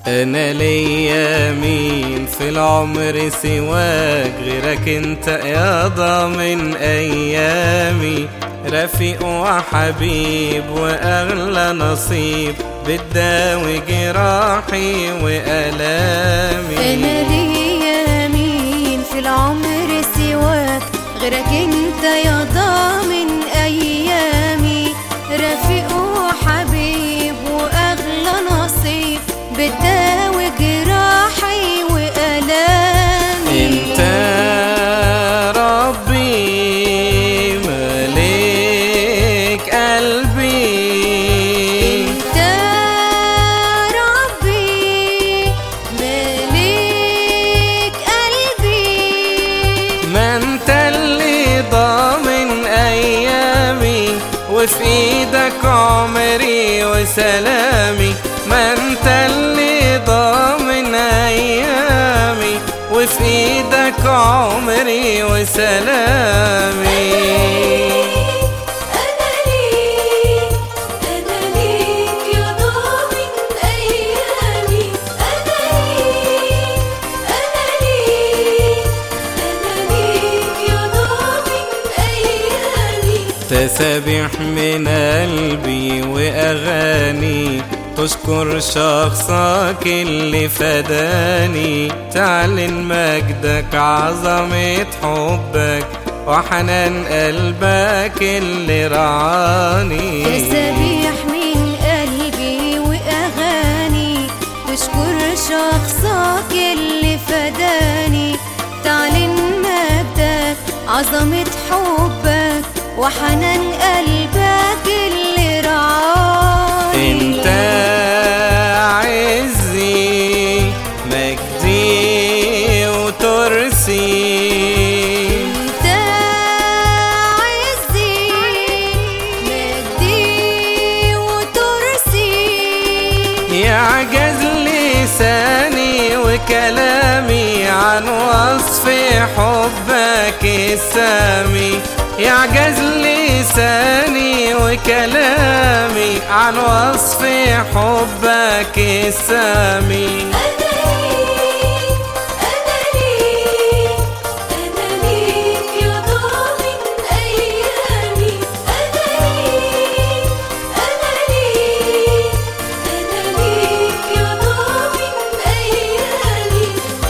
انا ليا مين في العمر سواك غيرك انت يا ضامن ايامي رفيق وحبيب واغلى نصيب بتداوي جراحي والامي انا ليا مين في العمر سواك غيرك انت يا ضامن ايامي رفيق وحبيب واغلى نصيب بتداوي جراحي والامي انت ربي ملك قلبي انت ربي ملك قلبي ما انت اللي ضامن ايامي وفي ايدك عمري وسلامي ما انت اللي ضامن ايامي وفي ايدك عمري وسلامي أنا ليك أنا ليك يا ضامن أيامي أنا ليك أنا ليك أنا ليك يا ضامن أيامي تسابيح من قلبي واغاني تشكر شخصك اللي فداني تعلن مجدك عظمة حبك وحنان قلبك اللي رعاني تسابيح من قلبي وأغاني تشكر شخصك اللي فداني تعلن مجدك عظمة حبك وحنان قلبك اللي رعاني انت عزي مجدي وترسي انت عزي مجدي وترسي يعجز لساني وكلامي عن وصف حبك السامي يعجز لساني وكلامي عن وصف حبك السامي أنا ليك أنا ليك أنا ليك يا ضامن أيامي أنا ليك أنا ليك أنا ليك يا ضامن أيامي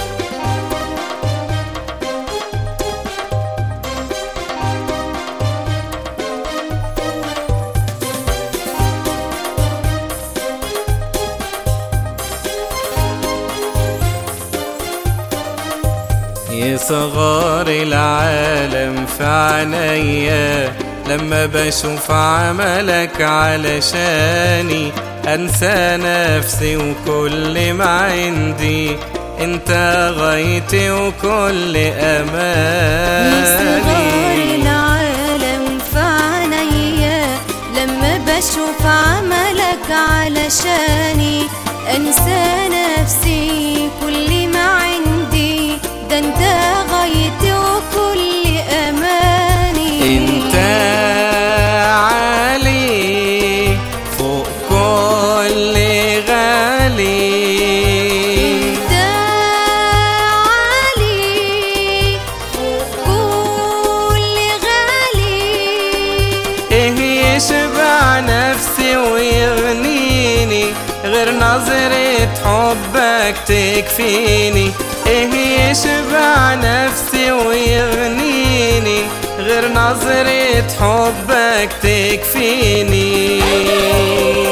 يا صغار العالم في عينيا لما بشوف عملك علشاني انسى نفسي وكل ما عندي انت غايتي وكل يا صغار اماني العالم في عينيا لما بشوف عملك علشاني انسى نفسي كل ما عندي ده انت غايتي وكل اماني انت عالي فوق كل غالي انت عالي فوق كل غالي ايه يشبع نفسي ويغنيني غير نظرة حبك تكفيني ايه يشبع نفسي ويغنيني غير نظرة حبك تكفيني